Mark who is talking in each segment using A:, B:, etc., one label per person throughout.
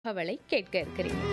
A: தகவலை கேட்க இருக்கிறீர்கள்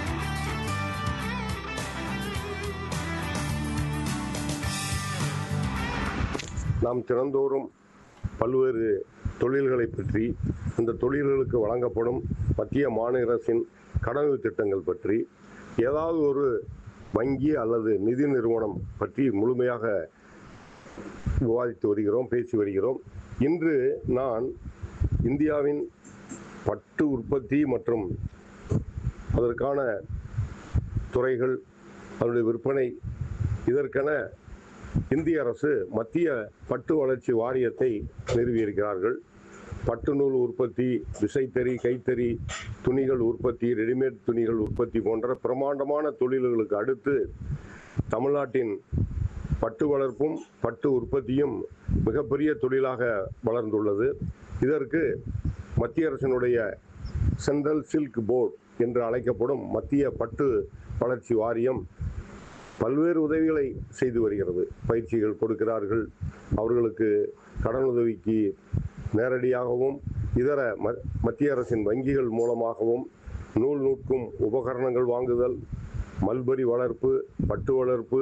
B: நாம் தினந்தோறும் பல்வேறு தொழில்களை பற்றி இந்த தொழில்களுக்கு வழங்கப்படும் மத்திய மாநில அரசின் கடனுதவி திட்டங்கள் பற்றி ஏதாவது ஒரு வங்கி அல்லது நிதி நிறுவனம் பற்றி முழுமையாக விவாதித்து வருகிறோம் பேசி வருகிறோம் இன்று நான் இந்தியாவின் பட்டு உற்பத்தி மற்றும் அதற்கான துறைகள் அதனுடைய விற்பனை இதற்கென இந்திய அரசு மத்திய பட்டு வளர்ச்சி வாரியத்தை நிறுவியிருக்கிறார்கள் பட்டு நூல் உற்பத்தி விசைத்தறி கைத்தறி துணிகள் உற்பத்தி ரெடிமேட் துணிகள் உற்பத்தி போன்ற பிரமாண்டமான தொழில்களுக்கு அடுத்து தமிழ்நாட்டின் பட்டு வளர்ப்பும் பட்டு உற்பத்தியும் மிகப்பெரிய தொழிலாக வளர்ந்துள்ளது இதற்கு மத்திய அரசினுடைய சென்ட்ரல் சில்க் போர்டு என்று அழைக்கப்படும் மத்திய பட்டு வளர்ச்சி வாரியம் பல்வேறு உதவிகளை செய்து வருகிறது பயிற்சிகள் கொடுக்கிறார்கள் அவர்களுக்கு கடனுதவிக்கு நேரடியாகவும் இதர ம மத்திய அரசின் வங்கிகள் மூலமாகவும் நூல் நூற்கும் உபகரணங்கள் வாங்குதல் மல்பரி வளர்ப்பு பட்டு வளர்ப்பு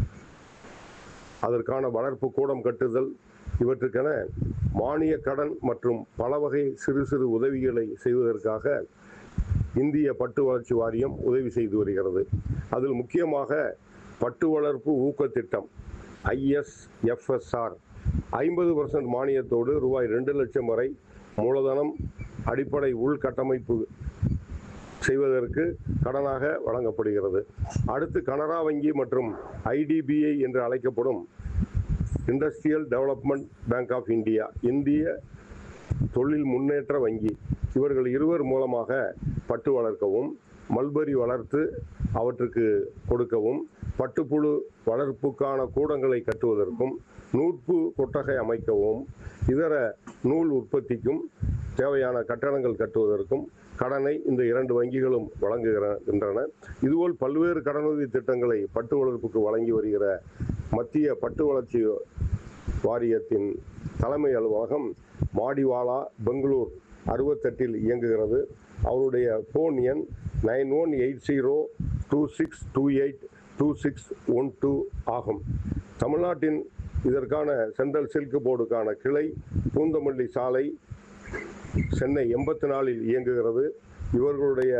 B: அதற்கான வளர்ப்பு கூடம் கட்டுதல் இவற்றுக்கென மானிய கடன் மற்றும் பல வகை சிறு சிறு உதவிகளை செய்வதற்காக இந்திய பட்டு வளர்ச்சி வாரியம் உதவி செய்து வருகிறது அதில் முக்கியமாக பட்டு வளர்ப்பு ஊக்கத் திட்டம் ஐஎஸ்எஃப்எஸ்ஆர் ஐம்பது பர்சன்ட் மானியத்தோடு ரூபாய் ரெண்டு லட்சம் வரை மூலதனம் அடிப்படை உள்கட்டமைப்பு செய்வதற்கு கடனாக வழங்கப்படுகிறது அடுத்து கனரா வங்கி மற்றும் ஐடிபிஐ என்று அழைக்கப்படும் industrial development bank of India இந்திய தொழில் முன்னேற்ற வங்கி இவர்கள் இருவர் மூலமாக பட்டு வளர்க்கவும் மல்பரி வளர்த்து அவற்றுக்கு கொடுக்கவும் பட்டுப்புழு வளர்ப்புக்கான கூடங்களை கட்டுவதற்கும் நூற்பு கொட்டகை அமைக்கவும் இதர நூல் உற்பத்திக்கும் தேவையான கட்டடங்கள் கட்டுவதற்கும் கடனை இந்த இரண்டு வங்கிகளும் வழங்குகின்றன இதுபோல் பல்வேறு கடனுதவி திட்டங்களை பட்டு வளர்ப்புக்கு வழங்கி வருகிற மத்திய பட்டு வளர்ச்சி வாரியத்தின் தலைமை அலுவலகம் மாடிவாலா பெங்களூர் அறுபத்தெட்டில் இயங்குகிறது அவருடைய ஃபோன் எண் nine one eight zero two six two eight two six one two ஆகும் தமிழ்நாட்டின் இதற்கான சென்ட்ரல் சில்க் போர்டுக்கான கிளை பூந்தமல்லி சாலை சென்னை எண்பத்தி நாலில் இயங்குகிறது இவர்களுடைய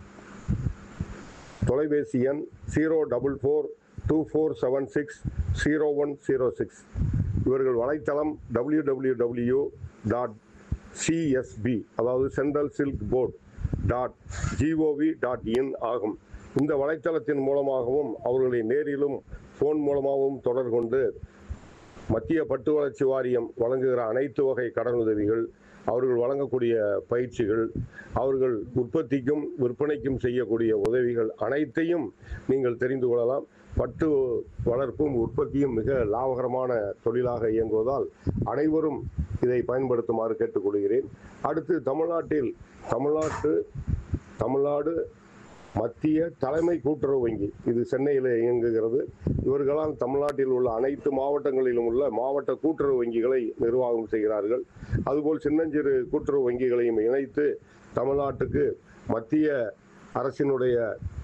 B: தொலைபேசி எண் zero double four two four seven six zero one zero six இவர்கள் வலைத்தளம் W W W dot CSB அதாவது central silk board dot GOV dot in ஆகும் இந்த வலைத்தளத்தின் மூலமாகவும் அவர்களை நேரிலும் ஃபோன் மூலமாகவும் தொடர்பு கொண்டு மத்திய பட்டு வளர்ச்சி வாரியம் வழங்குகிற அனைத்து வகை கடனுதவிகள் அவர்கள் வழங்கக்கூடிய பயிற்சிகள் அவர்கள் உற்பத்திக்கும் விற்பனைக்கும் செய்யக்கூடிய உதவிகள் அனைத்தையும் நீங்கள் தெரிந்து கொள்ளலாம் பட்டு வளர்ப்பும் உற்பத்தியும் மிக லாபகரமான தொழிலாக இயங்குவதால் அனைவரும் இதை பயன்படுத்துமாறு கேட்டுக்கொள்கிறேன் அடுத்து தமிழ்நாட்டில் தமிழ்நாட்டு தமிழ்நாடு மத்திய தலைமை கூட்டுறவு வங்கி இது சென்னையில் இயங்குகிறது இவர்களால் தமிழ்நாட்டில் உள்ள அனைத்து மாவட்டங்களிலும் உள்ள மாவட்ட கூட்டுறவு வங்கிகளை நிர்வாகம் செய்கிறார்கள் அதுபோல் சின்னஞ்சிறு கூட்டுறவு வங்கிகளையும் இணைத்து தமிழ்நாட்டுக்கு மத்திய அரசினுடைய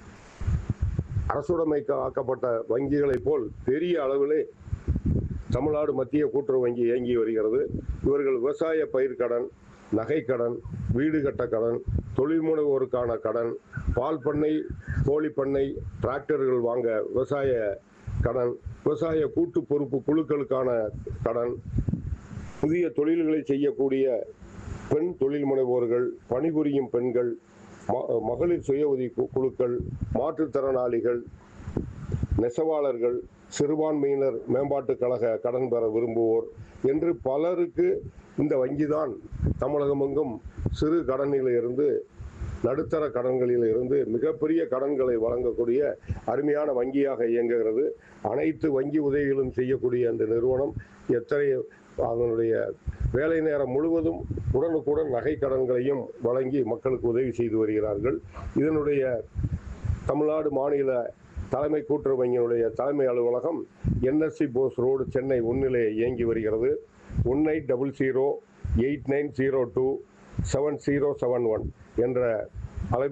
B: அரசுடைமைக்கு ஆக்கப்பட்ட வங்கிகளைப் போல் பெரிய அளவிலே தமிழ்நாடு மத்திய கூட்டுறவு வங்கி இயங்கி வருகிறது இவர்கள் விவசாய பயிர்க்கடன் நகைக்கடன் வீடு கட்ட கடன் தொழில் முனைவோருக்கான கடன் பால் பண்ணை கோழி பண்ணை டிராக்டர்கள் வாங்க விவசாய கடன் விவசாய கூட்டு பொறுப்பு குழுக்களுக்கான கடன் புதிய தொழில்களை செய்யக்கூடிய பெண் தொழில் முனைவோர்கள் பணிபுரியும் பெண்கள் ம- மகளிர் சுய உதவி கு- குழுக்கள் மாற்றுத்திறனாளிகள் நெசவாளர்கள் சிறுபான்மையினர் மேம்பாட்டுக் கழக கடன் பெற விரும்புவோர் என்று பலருக்கு இந்த வங்கிதான் தமிழகமெங்கும் சிறு கடனில் இருந்து நடுத்தர கடன்களில் இருந்து மிகப்பெரிய கடன்களை வழங்கக்கூடிய அருமையான வங்கியாக இயங்குகிறது அனைத்து வங்கி உதவிகளும் செய்யக்கூடிய அந்த நிறுவனம் எத்தனை அதனுடைய வேலை நேரம் முழுவதும் உடனுக்குடன் நகை கடன்களையும் வழங்கி மக்களுக்கு உதவி செய்து வருகிறார்கள் இதனுடைய தமிழ்நாடு மாநில தலைமை கூட்டுறவு வங்கியினுடைய தலைமை அலுவலகம் என்எஸ்சி போஸ் ரோடு சென்னை ஒன்னிலே இயங்கி வருகிறது one eight double zero eight nine zero two seven zero seven one என்ற